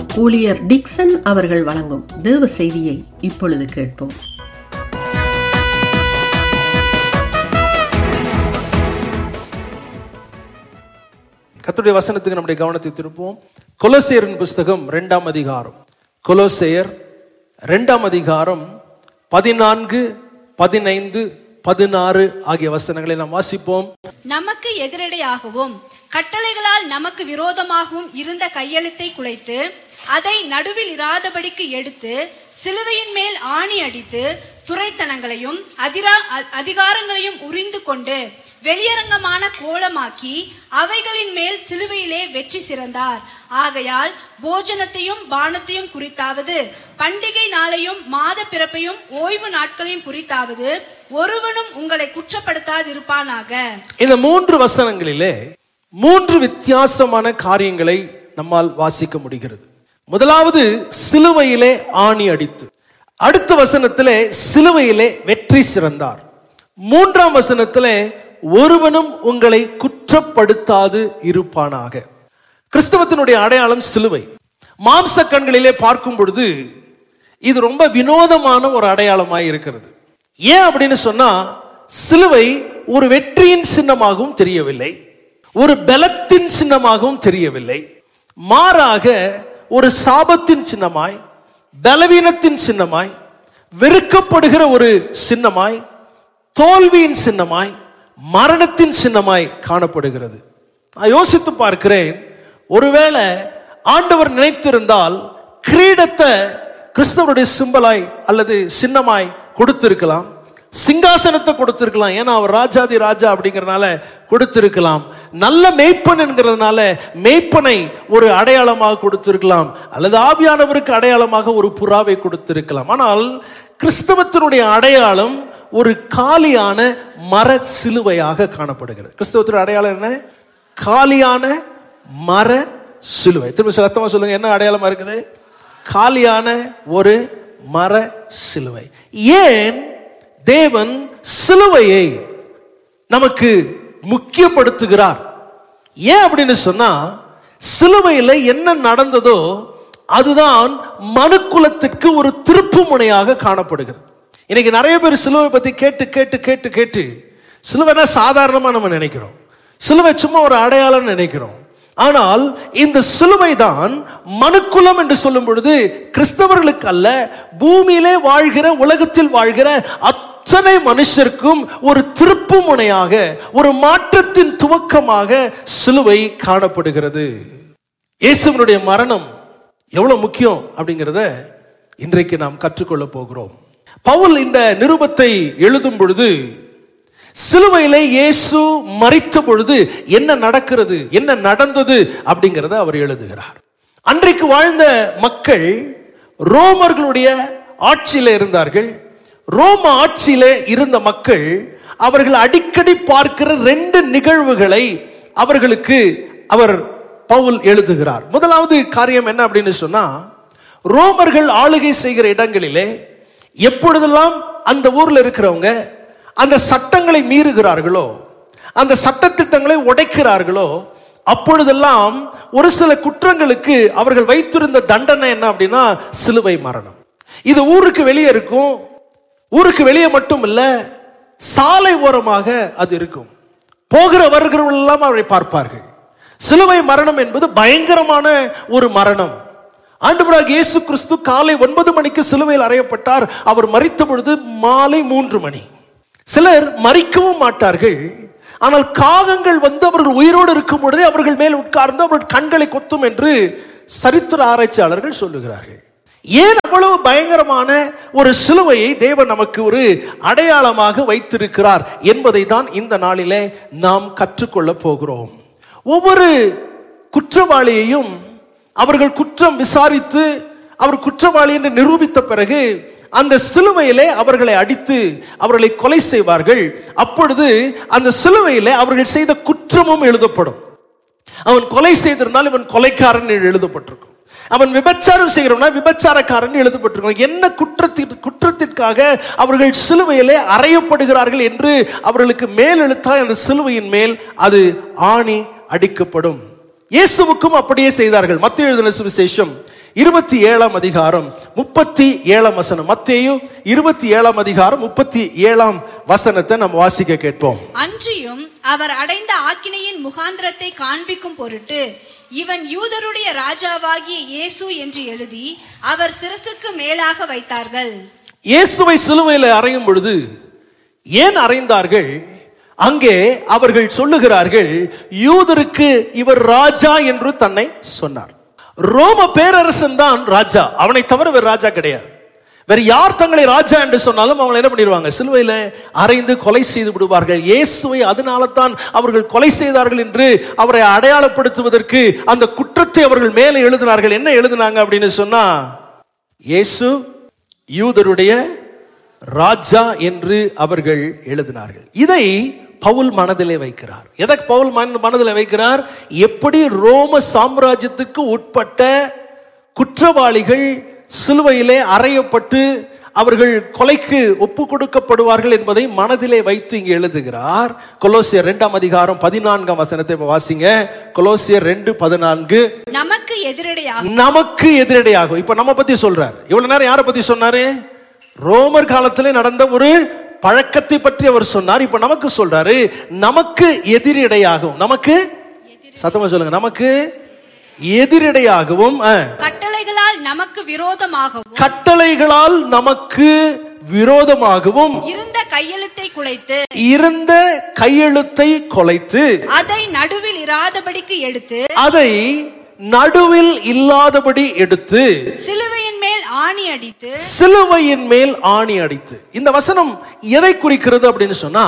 ஊழியர் டிக்சன் அவர்கள் வழங்கும் தேவ செய்தியை இப்பொழுது கேட்போம் கர்த்தருடைய வசனத்துக்கு நம்முடைய கவனத்தை திருப்புவோம் கொலோசேயரின் புஸ்தகம் இரண்டாம் அதிகாரம் கொலோசேயர் இரண்டாம் அதிகாரம் பதினான்கு பதினைந்து பதினாறு ஆகிய வசனங்களை நாம் வாசிப்போம் நமக்கு எதிரடையாகவும் கட்டளைகளால் நமக்கு விரோதமாகவும் இருந்த கையெழுத்தை குலைத்து அதை நடுவில் இராதபடிக்கு எடுத்து சிலுவையின் மேல் ஆணி அடித்து துரைத்தனங்களையும் அதிரா அ- அதிகாரங்களையும் உரிந்து கொண்டு வெளியரங்கமான கோலமாக்கி அவைகளின் மேல் சிலுவையிலே வெற்றி சிறந்தார் ஆகையால் போஜனத்தையும் பானத்தையும் குறித்தாவது பண்டிகை நாளையும் மாத பிறப்பையும் ஓய்வு நாட்களையும் குறித்தாவது ஒருவனும் உங்களை குற்றப்படுத்தாதிருப்பானாக இந்த மூன்று வசனங்களிலே மூன்று வித்தியாசமான காரியங்களை நம்மால் வாசிக்க முடிகிறது முதலாவது சிலுவையிலே ஆணி அடித்து அடுத்த வசனத்திலே சிலுவையிலே வெற்றி சிறந்தார் மூன்றாம் வசனத்திலே ஒருவனும் உங்களை குற்றப்படுத்தாது இருப்பானாக கிறிஸ்தவத்தினுடைய அடையாளம் சிலுவை மாம்ச கண்களிலே பார்க்கும் பொழுது இது ரொம்ப வினோதமான ஒரு அடையாளமாய் இருக்கிறது ஏன் அப்படின்னு சொன்னா சிலுவை ஒரு வெற்றியின் சின்னமாகவும் தெரியவில்லை ஒரு பலத்தின் சின்னமாகவும் தெரியவில்லை மாறாக ஒரு சாபத்தின் சின்னமாய் பலவீனத்தின் சின்னமாய் வெறுக்கப்படுகிற ஒரு சின்னமாய் தோல்வியின் சின்னமாய் மரணத்தின் சின்னமாய் காணப்படுகிறது நான் யோசித்து பார்க்கிறேன் ஒருவேளை ஆண்டவர் நினைத்திருந்தால் கிரீடத்தை கிறிஸ்தவருடைய சிம்பலாய் அல்லது சின்னமாய் கொடுத்திருக்கலாம் சிங்காசனத்தை கொடுத்திருக்கலாம் ஏன்னா அவர் ராஜாதி ராஜா அப்படிங்கறதுனால கொடுத்திருக்கலாம் நல்ல மேய்ப்பன் என்கிறதுனால மேய்ப்பனை ஒரு அடையாளமாக கொடுத்திருக்கலாம் அல்லது ஆவியானவருக்கு அடையாளமாக ஒரு புறாவை கொடுத்திருக்கலாம் ஆனால் கிறிஸ்தவத்தினுடைய அடையாளம் ஒரு காலியான மர சிலுவையாக காணப்படுகிறது கிறிஸ்தவத்தினுடைய அடையாளம் என்ன காலியான மர சிலுவை திரும்ப சத்தமா சொல்லுங்க என்ன அடையாளமா இருக்குது காலியான ஒரு மர சிலுவை ஏன் தேவன் சிலுவையை நமக்கு முக்கியப்படுத்துகிறார் ஏன் அப்படின்னு சொன்னா சிலுவையில் என்ன நடந்ததோ அதுதான் மனுக்குலத்திற்கு ஒரு திருப்பு முனையாக காணப்படுகிறது இன்னைக்கு நிறைய பேர் சிலுவை பத்தி கேட்டு கேட்டு கேட்டு கேட்டு சிலுவைனா சாதாரணமா நம்ம நினைக்கிறோம் சிலுவை சும்மா ஒரு அடையாளம் நினைக்கிறோம் ஆனால் இந்த சிலுவை தான் மனுக்குலம் என்று சொல்லும் பொழுது கிறிஸ்தவர்களுக்கு அல்ல பூமியிலே வாழ்கிற உலகத்தில் வாழ்கிற அத்தனை மனுஷருக்கும் ஒரு திருப்பு முனையாக ஒரு மாற்றத்தின் துவக்கமாக சிலுவை காணப்படுகிறது இயேசுவனுடைய மரணம் எவ்வளவு முக்கியம் அப்படிங்கிறத இன்றைக்கு நாம் கற்றுக்கொள்ள போகிறோம் பவுல் இந்த நிருபத்தை எழுதும் பொழுது சிலுவையிலே இயேசு மறித்த பொழுது என்ன நடக்கிறது என்ன நடந்தது அப்படிங்கிறத அவர் எழுதுகிறார் அன்றைக்கு வாழ்ந்த மக்கள் ரோமர்களுடைய ஆட்சியில இருந்தார்கள் ரோம ஆட்சியில இருந்த மக்கள் அவர்கள் அடிக்கடி பார்க்கிற ரெண்டு நிகழ்வுகளை அவர்களுக்கு அவர் பவுல் எழுதுகிறார் முதலாவது காரியம் என்ன அப்படின்னு சொன்னா ரோமர்கள் ஆளுகை செய்கிற இடங்களிலே எப்பொழுதெல்லாம் அந்த ஊர்ல இருக்கிறவங்க அந்த சட்டங்களை மீறுகிறார்களோ அந்த சட்டத்திட்டங்களை உடைக்கிறார்களோ அப்பொழுதெல்லாம் ஒரு சில குற்றங்களுக்கு அவர்கள் வைத்திருந்த தண்டனை என்ன அப்படின்னா சிலுவை மரணம் இது ஊருக்கு வெளியே இருக்கும் ஊருக்கு வெளியே மட்டும் இல்ல சாலை ஓரமாக அது இருக்கும் போகிற வருகிறவர்கள் எல்லாம் அவரை பார்ப்பார்கள் சிலுவை மரணம் என்பது பயங்கரமான ஒரு மரணம் ஆண்டவராக இயேசு கிறிஸ்து காலை ஒன்பது மணிக்கு சிலுவையில் அறையப்பட்டார் அவர் மறித்த பொழுது மாலை மூன்று மணி சிலர் மறிக்கவும் மாட்டார்கள் ஆனால் காகங்கள் வந்து அவர்கள் உயிரோடு இருக்கும் பொழுதே அவர்கள் மேல் உட்கார்ந்து அவர்கள் கண்களை கொத்தும் என்று சரித்திர ஆராய்ச்சியாளர்கள் சொல்லுகிறார்கள் ஏன் அவ்வளவு பயங்கரமான ஒரு சிலுவையை தேவன் நமக்கு ஒரு அடையாளமாக வைத்திருக்கிறார் என்பதை தான் இந்த நாளிலே நாம் கற்றுக்கொள்ள போகிறோம் ஒவ்வொரு குற்றவாளியையும் அவர்கள் குற்றம் விசாரித்து அவர் குற்றவாளி என்று நிரூபித்த பிறகு அந்த சிலுவையிலே அவர்களை அடித்து அவர்களை கொலை செய்வார்கள் அப்பொழுது அந்த சிலுவையிலே அவர்கள் செய்த குற்றமும் எழுதப்படும் அவன் கொலை செய்திருந்தால் இவன் கொலைக்காரன் என்று எழுதப்பட்டிருக்கும் அவன் விபச்சாரம் செய்கிறவனா விபச்சாரக்காரன் எழுதப்பட்டிருக்கும் என்ன குற்றத்திற்கு குற்றத்திற்காக அவர்கள் சிலுவையிலே அறையப்படுகிறார்கள் என்று அவர்களுக்கு மேல் எழுத்தாய் அந்த சிலுவையின் மேல் அது ஆணி அடிக்கப்படும் இயேசுவுக்கும் அப்படியே செய்தார்கள் மத்திய எழுதின சுவிசேஷம் இருபத்தி ஏழாம் அதிகாரம் முப்பத்தி ஏழாம் வசனம் மத்தேயு இருபத்தி ஏழாம் அதிகாரம் முப்பத்தி ஏழாம் வசனத்தை நம்ம வாசிக்க கேட்போம் அன்றியும் அவர் அடைந்த ஆக்கினையின் முகாந்திரத்தை காண்பிக்கும் பொருட்டு இவன் யூதருடைய ராஜாவாகிய இயேசு என்று எழுதி அவர் சிரசுக்கு மேலாக வைத்தார்கள் இயேசுவை சிலுவையில் அறையும் பொழுது ஏன் அறைந்தார்கள் அங்கே அவர்கள் சொல்லுகிறார்கள் யூதருக்கு இவர் ராஜா என்று தன்னை சொன்னார் ரோம பேரரசன் தான் ராஜா அவனை தவிர வேறு ராஜா கிடையாது வேற யார் தங்களை ராஜா என்று சொன்னாலும் அவங்க என்ன பண்ணிடுவாங்க சிலுவையில் அறைந்து கொலை செய்து விடுவார்கள் இயேசுவை அதனால தான் அவர்கள் கொலை செய்தார்கள் என்று அவரை அடையாளப்படுத்துவதற்கு அந்த குற்றத்தை அவர்கள் மேலே எழுதினார்கள் என்ன எழுதினாங்க அப்படின்னு சொன்னா இயேசு யூதருடைய ராஜா என்று அவர்கள் எழுதினார்கள் இதை பவுல் மனதிலே வைக்கிறார் எதற்கு பவுல் மன- மனதிலே வைக்கிறார் எப்படி ரோம சாம்ராஜ்யத்துக்கு உட்பட்ட குற்றவாளிகள் சிலுவையிலே அறையப்பட்டு அவர்கள் கொலைக்கு ஒப்பு கொடுக்கப்படுவார்கள் என்பதை மனதிலே வைத்து இங்கே எழுதுகிறார் கொலோசியர் இரண்டாம் அதிகாரம் பதினான்காம் வசனத்தை இப்ப வாசிங்க கொலோசியர் ரெண்டு பதினான்கு நமக்கு எதிரடையாக நமக்கு எதிரடையாகும் இப்ப நம்ம பத்தி சொல்றார் இவ்வளவு நேரம் யாரை பத்தி சொன்னாரு ரோமர் காலத்திலே நடந்த ஒரு பழக்கத்தை பற்றி அவர் சொன்னார் இப்ப நமக்கு சொல்றாரு நமக்கு எதிரிடையாகும் நமக்கு சத்தமா சொல்லுங்க நமக்கு எதிரிடையாகவும் அஹ், கட்டளைகளால் நமக்கு விரோதமாகவும் கட்டளைகளால் நமக்கு விரோதமாகவும் இருந்த கையெழுத்தை குலைத்து இருந்த கையெழுத்தை கொலைத்து அதை நடுவில் இராதபடிக்கு எடுத்து அதை நடுவில் இல்லாதபடி எடுத்து சிலுவையின் மேல் ஆணி அடித்து சிலுவையின் மேல் ஆணி அடித்து இந்த வசனம் எதை குறிக்கிறது அப்படின்னு சொன்னா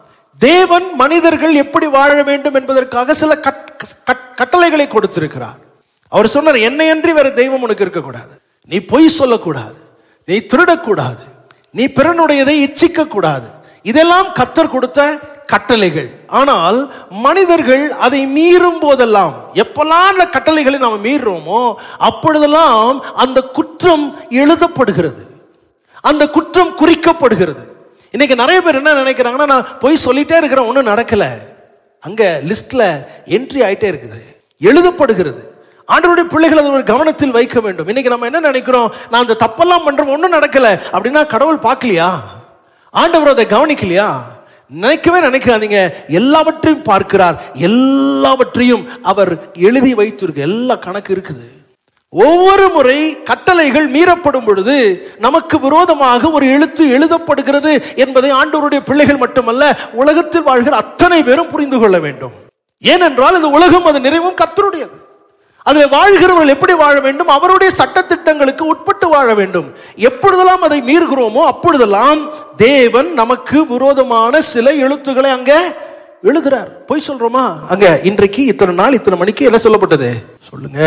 தேவன் மனிதர்கள் எப்படி வாழ வேண்டும் என்பதற்காக சில கட்- கட்- கட்டளைகளை கொடுத்திருக்கிறார் அவர் சொன்னார் என்னையன்றி வேற தெய்வம் உனக்கு இருக்கக்கூடாது நீ பொய் சொல்லக்கூடாது நீ திருடக்கூடாது நீ பிறனுடையதை இச்சிக்க கூடாது இதெல்லாம் கத்தர் கொடுத்த கட்டளைகள் ஆனால் மனிதர்கள் அதை மீறும் போதெல்லாம் எப்பெல்லாம் அந்த கட்டளைகளை நாம் மீறுறோமோ அப்பொழுதெல்லாம் அந்த குற்றம் எழுதப்படுகிறது அந்த குற்றம் குறிக்கப்படுகிறது இன்னைக்கு நிறைய பேர் என்ன நினைக்கிறாங்கன்னா நான் போய் சொல்லிட்டே இருக்கிறேன் ஒன்றும் நடக்கல அங்க லிஸ்ட்ல என்ட்ரி ஆயிட்டே இருக்குது எழுதப்படுகிறது ஆண்டவருடைய பிள்ளைகள் அதை ஒரு கவனத்தில் வைக்க வேண்டும் இன்னைக்கு நம்ம என்ன நினைக்கிறோம் நான் அந்த தப்பெல்லாம் பண்றோம் ஒன்றும் நடக்கல அப்படின்னா கடவுள் பார்க்கலையா ஆண்டவர் அதை கவனிக்கலையா நினைக்கவே நினைக்காதீங்க எல்லாவற்றையும் பார்க்கிறார் எல்லாவற்றையும் அவர் எழுதி வைத்திருக்கு எல்லா கணக்கு இருக்குது ஒவ்வொரு முறை கட்டளைகள் மீறப்படும் பொழுது நமக்கு விரோதமாக ஒரு எழுத்து எழுதப்படுகிறது என்பதை ஆண்டவருடைய பிள்ளைகள் மட்டுமல்ல உலகத்தில் வாழ்கிற அத்தனை பேரும் புரிந்து கொள்ள வேண்டும் ஏனென்றால் இந்த உலகம் அது நிறைவும் கத்தருடையது அதில் வாழ்கிறவர்கள் எப்படி வாழ வேண்டும் அவருடைய சட்டத்திட்டங்களுக்கு உட்பட்டு வாழ வேண்டும் எப்பொழுதெல்லாம் அதை மீறுகிறோமோ அப்பொழுதெல்லாம் தேவன் நமக்கு விரோதமான சில எழுத்துக்களை அங்க எழுதுறார் பொய் சொல்றோமா அங்க இன்றைக்கு இத்தனை நாள் இத்தனை மணிக்கு என்ன சொல்லப்பட்டது சொல்லுங்க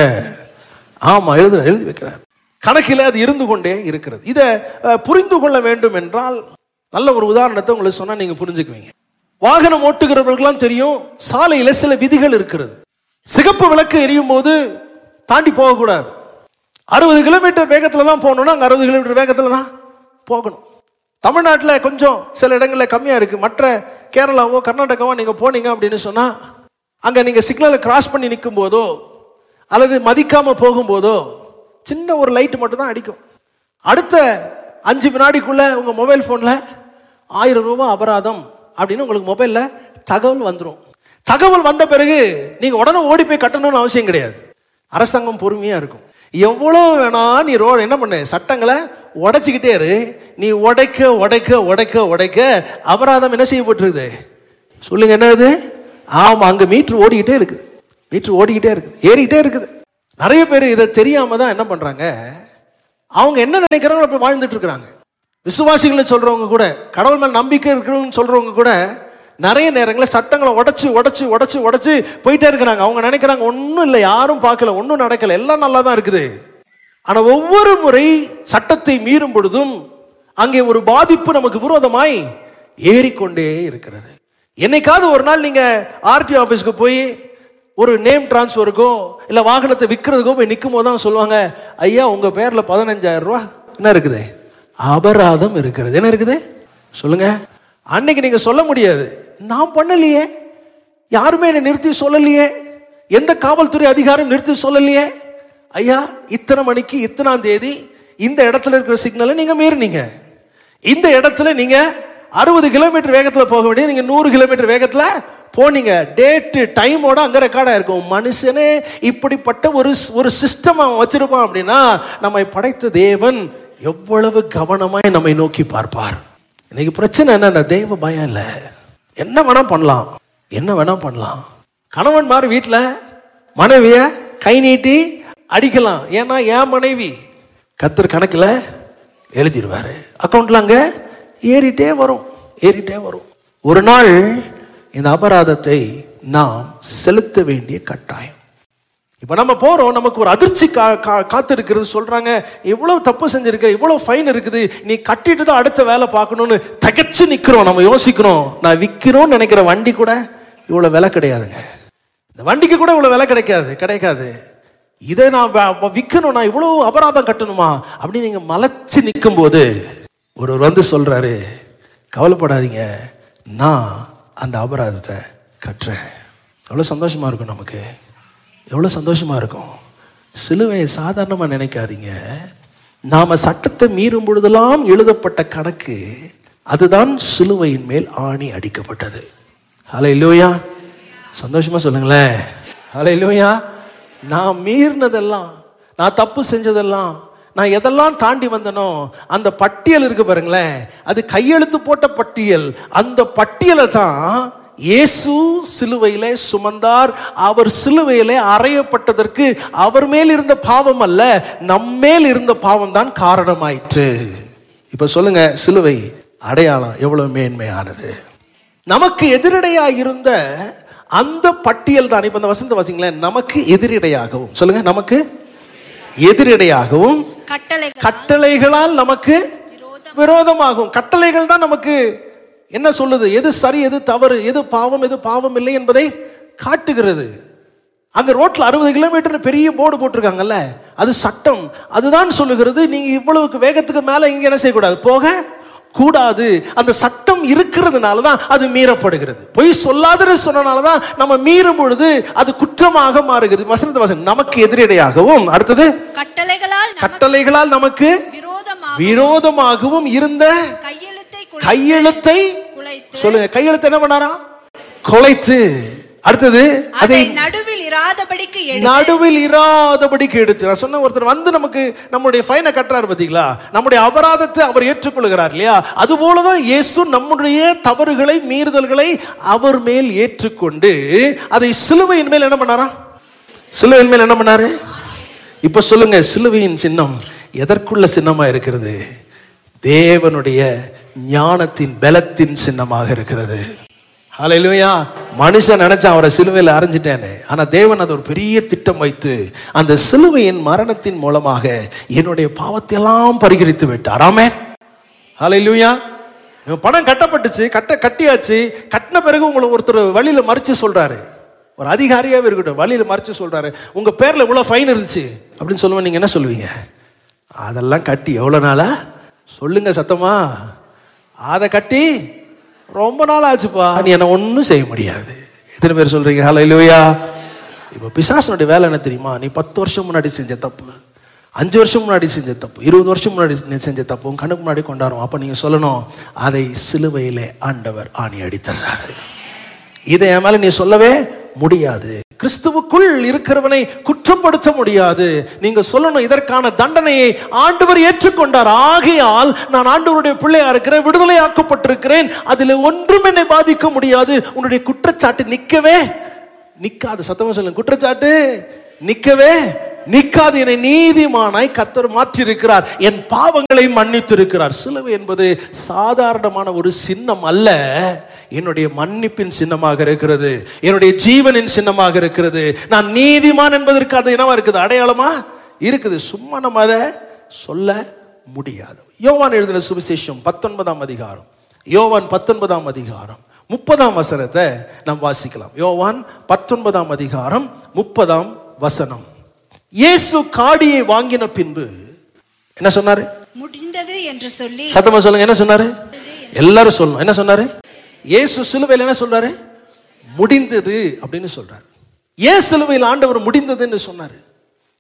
ஆமா எழுதுற எழுதி வைக்கிறார் கணக்கில் அது இருந்து கொண்டே இருக்கிறது இதை அஹ், புரிந்து கொள்ள வேண்டும் என்றால் நல்ல ஒரு உதாரணத்தை உங்களுக்கு சொன்னா நீங்க புரிஞ்சுக்குவீங்க வாகனம் ஓட்டுகிறவர்களுக்கெல்லாம் தெரியும் சாலையில சில விதிகள் இருக்கிறது சிகப்பு விளக்கு எரியும் போது தாண்டி போகக்கூடாது அறுபது கிலோமீட்டர் வேகத்தில் தான் போகணும்னா அங்கே அறுபது கிலோமீட்டர் வேகத்தில் தான் போகணும் தமிழ்நாட்டில் கொஞ்சம் சில இடங்களில் கம்மியாக இருக்குது மற்ற கேரளாவோ கர்நாடகாவோ நீங்கள் போனீங்க அப்படின்னு சொன்னால் அங்கே நீங்கள் சிக்னலை கிராஸ் பண்ணி நிற்கும் போதோ அல்லது மதிக்காமல் போகும்போதோ சின்ன ஒரு லைட் மட்டும் தான் அடிக்கும் அடுத்த அஞ்சு வினாடிக்குள்ள உங்கள் மொபைல் ஃபோனில் ஆயிரம் ரூபாய் அபராதம் அப்படின்னு உங்களுக்கு மொபைலில் தகவல் வந்துடும் தகவல் வந்த பிறகு நீங்க உடனே ஓடி போய் கட்டணும்னு அவசியம் கிடையாது அரசாங்கம் பொறுமையா இருக்கும் எவ்வளோ வேணா நீ ரோ என்ன பண்ணு சட்டங்களை உடைச்சிக்கிட்டே இரு நீ உடைக்க உடைக்க உடைக்க உடைக்க அபராதம் என்ன செய்யப்பட்டிருக்குது சொல்லுங்க என்னது ஆமா அங்க மீட்டர் ஓடிக்கிட்டே இருக்குது மீட்டர் ஓடிக்கிட்டே இருக்குது ஏறிக்கிட்டே இருக்குது நிறைய பேர் இதை தெரியாம தான் என்ன பண்றாங்க அவங்க என்ன நினைக்கிறாங்களோ அப்படி வாழ்ந்துட்டு இருக்கிறாங்க விசுவாசிகள் சொல்றவங்க கூட கடவுள் மேல் நம்பிக்கை இருக்கிறவங்க சொல்றவங்க கூட நிறைய நேரங்களில் சட்டங்களை உடைச்சு உடைச்சு உடைச்சு உடைச்சு போயிட்டே இருக்கிறாங்க அவங்க நினைக்கிறாங்க ஒன்றும் இல்லை யாரும் பார்க்கல ஒன்றும் நடக்கல எல்லாம் நல்லா தான் இருக்குது ஆனா ஒவ்வொரு முறை சட்டத்தை மீறும் பொழுதும் அங்கே ஒரு பாதிப்பு நமக்கு விரோதமாய் ஏறிக்கொண்டே இருக்கிறது என்னைக்காவது ஒரு நாள் நீங்க ஆர்டி ஆபீஸ்க்கு போய் ஒரு நேம் டிரான்ஸ்ஃபருக்கோ இல்லை வாகனத்தை விற்கிறதுக்கோ போய் நிற்கும் போது தான் சொல்லுவாங்க ஐயா உங்க பேர்ல பதினஞ்சாயிரம் ரூபா என்ன இருக்குது அபராதம் இருக்கிறது என்ன இருக்குது சொல்லுங்க அன்னைக்கு நீங்க சொல்ல முடியாது நான் பண்ணலையே யாருமே என்னை நிறுத்தி சொல்லலையே எந்த காவல்துறை அதிகாரம் நிறுத்தி சொல்லலையே ஐயா இத்தனை மணிக்கு இத்தனாம் தேதி இந்த இடத்துல இருக்கிற சிக்னலை நீங்க மீறினீங்க இந்த இடத்துல நீங்க அறுபது கிலோமீட்டர் வேகத்துல போக வேண்டிய நீங்க நூறு கிலோமீட்டர் வேகத்துல போனீங்க டேட்டு டைமோட அங்க ரெக்கார்டா இருக்கும் மனுஷனே இப்படிப்பட்ட ஒரு ஒரு சிஸ்டம் அவன் வச்சிருப்பான் அப்படின்னா நம்மை படைத்த தேவன் எவ்வளவு கவனமாய் நம்மை நோக்கி பார்ப்பார் இன்னைக்கு பிரச்சனை என்ன தெய்வ பயம் இல்லை என்ன வேணா பண்ணலாம் என்ன வேணா பண்ணலாம் கணவன் மாதிரி வீட்டில் மனைவிய கை நீட்டி அடிக்கலாம் ஏன்னா என் மனைவி கத்தர் கணக்கில் எழுதிடுவாரு அக்கௌண்ட்ல அங்க ஏறிட்டே வரும் ஏறிட்டே வரும் ஒரு நாள் இந்த அபராதத்தை நாம் செலுத்த வேண்டிய கட்டாயம் இப்ப நம்ம போறோம் நமக்கு ஒரு அதிர்ச்சி கா கா- காத்திருக்கிறது சொல்றாங்க இவ்வளவு தப்பு செஞ்சிருக்க இவ்வளவு ஃபைன் இருக்குது நீ கட்டிட்டு தான் அடுத்த வேலை பார்க்கணும்னு தகச்சு நிக்கிறோம் நம்ம யோசிக்கிறோம் நான் விற்கிறோம்னு நினைக்கிற வண்டி கூட இவ்வளவு விலை கிடையாதுங்க இந்த வண்டிக்கு கூட இவ்வளவு விலை கிடைக்காது கிடைக்காது இதை நான் வ- வ- விற்கணும் நான் இவ்வளவு அபராதம் கட்டணுமா அப்படின்னு நீங்க மலைச்சு நிற்கும் போது ஒருவர் வந்து சொல்றாரு கவலைப்படாதீங்க நான் அந்த அபராதத்தை கட்டுறேன் எவ்வளவு சந்தோஷமா இருக்கும் நமக்கு எவ்வளவு சந்தோஷமா இருக்கும் சிலுவையை சாதாரணமா நினைக்காதீங்க நாம சட்டத்தை மீறும் பொழுதெல்லாம் எழுதப்பட்ட கணக்கு அதுதான் சிலுவையின் மேல் ஆணி அடிக்கப்பட்டது ஹலோ இல்லையா சந்தோஷமா சொல்லுங்களேன் ஹலோ இல்லையா நான் மீறினதெல்லாம் நான் தப்பு செஞ்சதெல்லாம் நான் எதெல்லாம் தாண்டி வந்தனோ அந்த பட்டியல் இருக்கு பாருங்களேன் அது கையெழுத்து போட்ட பட்டியல் அந்த பட்டியலை தான் இயேசு சிலுவையிலே சுமந்தார் அவர் சிலுவையிலே அறையப்பட்டதற்கு அவர் மேல் இருந்த பாவம் அல்ல நம்மேல் இருந்த பாவம் தான் காரணமாயிற்று இப்ப சொல்லுங்க சிலுவை அடையாளம் எவ்வளவு மேன்மையானது நமக்கு எதிரடையா இருந்த அந்த பட்டியல் தான் இப்ப இந்த வசந்த வாசிங்களேன் நமக்கு எதிரடையாகவும் சொல்லுங்க நமக்கு எதிரடையாகவும் கட்டளைகள் கட்டளைகளால் நமக்கு விரோதமாகும் கட்டளைகள் தான் நமக்கு என்ன சொல்லுது எது சரி எது தவறு எது பாவம் எது பாவம் இல்லை என்பதை காட்டுகிறது அங்க ரோட்ல அறுபது கிலோமீட்டர் பெரிய போர்டு போட்டிருக்காங்கல்ல அது சட்டம் அதுதான் சொல்லுகிறது நீங்க இவ்வளவுக்கு வேகத்துக்கு மேல இங்க என்ன செய்யக்கூடாது போக கூடாது அந்த சட்டம் இருக்கிறதுனால தான் அது மீறப்படுகிறது பொய் சொல்லாத சொன்னனால தான் நம்ம மீறும் பொழுது அது குற்றமாக மாறுகிறது வசனத்தை வசனம் நமக்கு எதிரடையாகவும் அடுத்தது கட்டளைகளால் நமக்கு கட்டளைகளால் நமக்கு விரோதமாக விரோதமாகவும் இருந்த கையெழுத்தை கையெழுத்தை குலைத்து சொல்லுங்க கையெழுத்து என்ன பண்ணாரா கொலைத்து அடுத்தது அதை அதை நடுவில் இராதபடிக்கு எடுத்து நடுவில் இராதபடிக்கு எடுத்து நான் சொன்ன ஒருத்தர் வந்து நமக்கு நம்முடைய ஃபைனை கட்டுறாரு பாத்தீங்களா நம்முடைய அபராதத்தை அவர் ஏற்றுக்கொள்கிறார் இல்லையா அது போலதான் இயேசு நம்முடைய தவறுகளை மீறுதல்களை அவர் மேல் ஏற்றுக்கொண்டு அதை சிலுவையின் மேல் என்ன பண்ணாரா சிலுவையின் மேல் என்ன பண்ணாரு இப்ப சொல்லுங்க சிலுவையின் சின்னம் எதற்குள்ள சின்னமா இருக்கிறது தேவனுடைய ஞானத்தின் பலத்தின் சின்னமாக இருக்கிறது ஹalleluya மனுஷன் நினைச்சான் அவரை சிலுவையில் அரைஞ்சிட்டேன்னு ஆனா தேவன் அது ஒரு பெரிய திட்டம் வைத்து அந்த சிலுவையின் மரணத்தின் மூலமாக என்னுடைய பாவத்தை எல்லாம் பரிகரித்து விட்டார் ஆமே ஹalleluya இவன் பணம் கட்டப்பட்டுச்சு கட்ட கட்டியாச்சு கட்டின பிறகு உங்களை ஒருத்தர் வழியில மறிச்சு சொல்றாரு ஒரு அதிகாரியாவே இருக்கட்டும் வழியில மறிச்சு சொல்றாரு உங்க பேர்ல இவ்வளவு ஃபைன் இருந்துச்சு அப்படின்னு சொல்லுவேன் நீங்க என்ன சொல்லுவீங்க அதெல்லாம் கட்டி எவ்வளவு நாளா சொல்லுங்க சத்தமா அதை கட்டி ரொம்ப நாள் ஆச்சுப்பா நீ என்ன ஒன்றும் செய்ய முடியாது எத்தனை பேர் சொல்றீங்க ஹலோ இல்லையா இப்போ பிசாசனுடைய வேலை என்ன தெரியுமா நீ பத்து வருஷம் முன்னாடி செஞ்ச தப்பு அஞ்சு வருஷம் முன்னாடி செஞ்ச தப்பு இருபது வருஷம் முன்னாடி நீ செஞ்ச தப்பு உன் கண்ணுக்கு முன்னாடி கொண்டாடும் அப்போ நீங்க சொல்லணும் அதை சிலுவையிலே ஆண்டவர் ஆணி அடித்தர்றாரு இதை என் மேல நீ சொல்லவே முடியாது கிறிஸ்துவுக்குள் இருக்கிறவனை குற்றப்படுத்த முடியாது நீங்க சொல்லணும் இதற்கான தண்டனையை ஆண்டவர் ஏற்றுக்கொண்டார் ஆகையால் நான் ஆண்டவருடைய பிள்ளையா இருக்கிறேன் விடுதலையாக்கப்பட்டிருக்கிறேன் அதில் ஒன்றும் என்னை பாதிக்க முடியாது உன்னுடைய குற்றச்சாட்டு நிக்கவே நிக்காது சத்தமா சொல்லுங்க குற்றச்சாட்டு நிக்கவே நிக்காது என்னை நீதிமானாய் கத்தர் மாற்றியிருக்கிறார் என் பாவங்களை மன்னித்திருக்கிறார் சிலுவை என்பது சாதாரணமான ஒரு சின்னம் அல்ல என்னுடைய மன்னிப்பின் சின்னமாக இருக்கிறது என்னுடைய ஜீவனின் சின்னமாக இருக்கிறது நான் நீதிமான் என்பதற்கு அது என்னவா இருக்குது அடையாளமா இருக்குது சும்மா நம்ம அதை சொல்ல முடியாது யோவான் எழுதின சுவிசேஷம் பத்தொன்பதாம் அதிகாரம் யோவான் பத்தொன்பதாம் அதிகாரம் முப்பதாம் வசனத்தை நாம் வாசிக்கலாம் யோவான் பத்தொன்பதாம் அதிகாரம் முப்பதாம் வசனம் இயேசு காடியை வாங்கின பின்பு என்ன சொன்னாரு முடிந்தது என்று சொல்லி சத்தமா சொல்லுங்க என்ன சொன்னாரு எல்லாரும் சொல்லணும் என்ன சொன்னாரு இயேசு சிலுவையில் என்ன சொல்றாரு முடிந்தது அப்படின்னு சொல்றாரு ஏன் சிலுவையில் ஆண்டவர் முடிந்ததுன்னு சொன்னாரு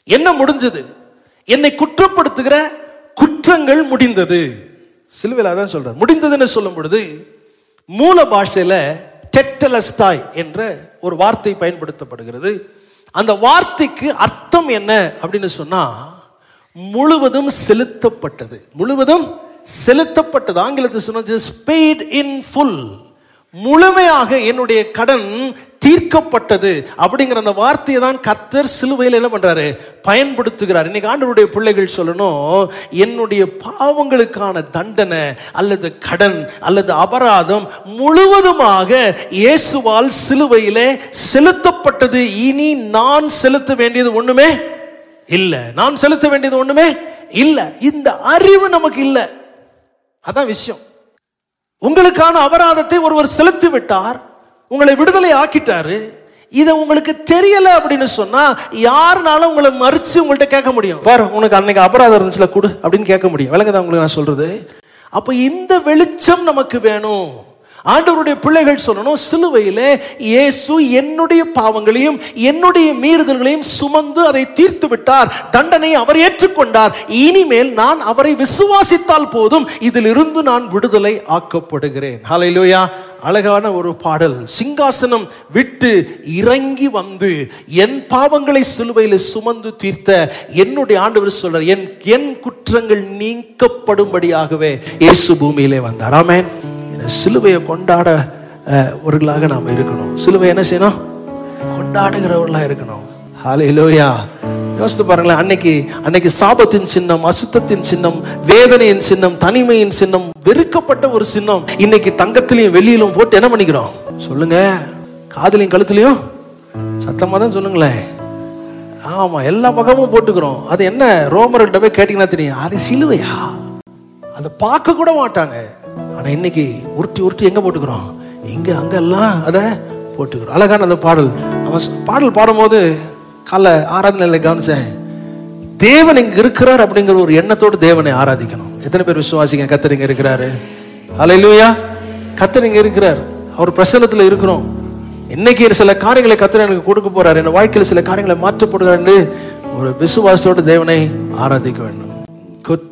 என்ன முடிஞ்சது என்னை குற்றப்படுத்துகிற குற்றங்கள் முடிந்தது சிலுவையில் அதான் சொல்றார் முடிந்ததுன்னு சொல்லும் பொழுது மூல பாஷையில டெட்டலஸ்டாய் என்ற ஒரு வார்த்தை பயன்படுத்தப்படுகிறது அந்த வார்த்தைக்கு அர்த்தம் என்ன அப்படின்னு சொன்னா முழுவதும் செலுத்தப்பட்டது முழுவதும் செலுத்தப்பட்டது ஆங்கிலத்தில் சொன்னது paid in full முழுமையாக என்னுடைய கடன் தீர்க்கப்பட்டது அப்படிங்கிற அந்த வார்த்தையை தான் கர்த்தர் சிலுவையில் என்ன பண்றாரு பயன்படுத்துகிறார் இன்னைக்கு ஆண்டவருடைய பிள்ளைகள் சொல்லணும் என்னுடைய பாவங்களுக்கான தண்டனை அல்லது கடன் அல்லது அபராதம் முழுவதுமாக இயேசுவால் சிலுவையிலே செலுத்தப்பட்டது இனி நான் செலுத்த வேண்டியது ஒண்ணுமே இல்ல நான் செலுத்த வேண்டியது ஒண்ணுமே இல்ல இந்த அறிவு நமக்கு இல்ல அதான் விஷயம் உங்களுக்கான அபராதத்தை ஒருவர் செலுத்தி விட்டார் உங்களை விடுதலை ஆக்கிட்டாரு இதை உங்களுக்கு தெரியல அப்படின்னு சொன்னா யாருனால உங்களை மறிச்சு உங்கள்ட்ட கேட்க முடியும் பாரு உனக்கு அன்னைக்கு அபராதம் இருந்துச்சுல கொடு அப்படின்னு கேட்க முடியும் விளங்குதா உங்களுக்கு நான் சொல்றது அப்ப இந்த வெளிச்சம் நமக்கு வேணும் ஆண்டவருடைய பிள்ளைகள் சொல்லணும் சிலுவையிலே இயேசு என்னுடைய பாவங்களையும் என்னுடைய மீறுதல்களையும் சுமந்து அதை தீர்த்து விட்டார் தண்டனை அவர் ஏற்றுக்கொண்டார் இனிமேல் நான் அவரை விசுவாசித்தால் போதும் இதிலிருந்து நான் விடுதலை ஆக்கப்படுகிறேன் ஹalleluya அழகான ஒரு பாடல் சிங்காசனம் விட்டு இறங்கி வந்து என் பாவங்களை சிலுவையில் சுமந்து தீர்த்த என்னுடைய ஆண்டவர் சொல்றார் என் என் குற்றங்கள் நீக்கப்படும்படியாகவே இயேசு பூமியிலே வந்தார் ஆமென் இந்த சிலுவையை கொண்டாட அஹ், ஒருவர்களாக நாம் இருக்கணும் சிலுவை என்ன செய்யணும் கொண்டாடுகிறவர்களா இருக்கணும் ஹalleluya யோசித்து பாருங்களேன் அன்னைக்கு அன்னைக்கு சாபத்தின் சின்னம் அசுத்தத்தின் சின்னம் வேதனையின் சின்னம் தனிமையின் சின்னம் வெறுக்கப்பட்ட ஒரு சின்னம் இன்னைக்கு தங்கத்திலையும் வெள்ளியிலும் போட்டு என்ன பண்ணிக்கிறோம் சொல்லுங்க காதலையும் கழுத்துலையும் சத்தமா தான் சொல்லுங்களேன் ஆமா எல்லா பக்கமும் போட்டுக்கிறோம் அது என்ன ரோமர்கிட்ட போய் கேட்டீங்கன்னா தெரியும் அது சிலுவையா அதை பார்க்க கூட மாட்டாங்க ஆனா இன்னைக்கு உருட்டி உருட்டி எங்க போட்டுக்கிறோம் இங்க அங்க எல்லாம் அதை போட்டுக்கிறோம் அழகான அந்த பாடல் நம்ம ஸ்- பாடல் பாடும்போது காலை ஆராதனையில் கவனிச்சேன் தேவன் இங்க இருக்கிறார் அப்படிங்கிற ஒரு எண்ணத்தோடு தேவனை ஆராதிக்கணும் எத்தனை பேர் விசுவாசிங்க கத்தர் இங்க இருக்கிறாரு ஹalleluya கத்தர் இங்க இருக்கிறார் அவர் பிரசன்னத்துல இருக்கிறோம் இன்னைக்கு சில காரியங்களை கத்தர் எனக்கு கொடுக்க போறாரு என் வாழ்க்கையில் சில காரியங்களை மாற்றப்படுகிறார் என்று ஒரு விசுவாசத்தோடு தேவனை ஆராதிக்க வேண்டும் குட்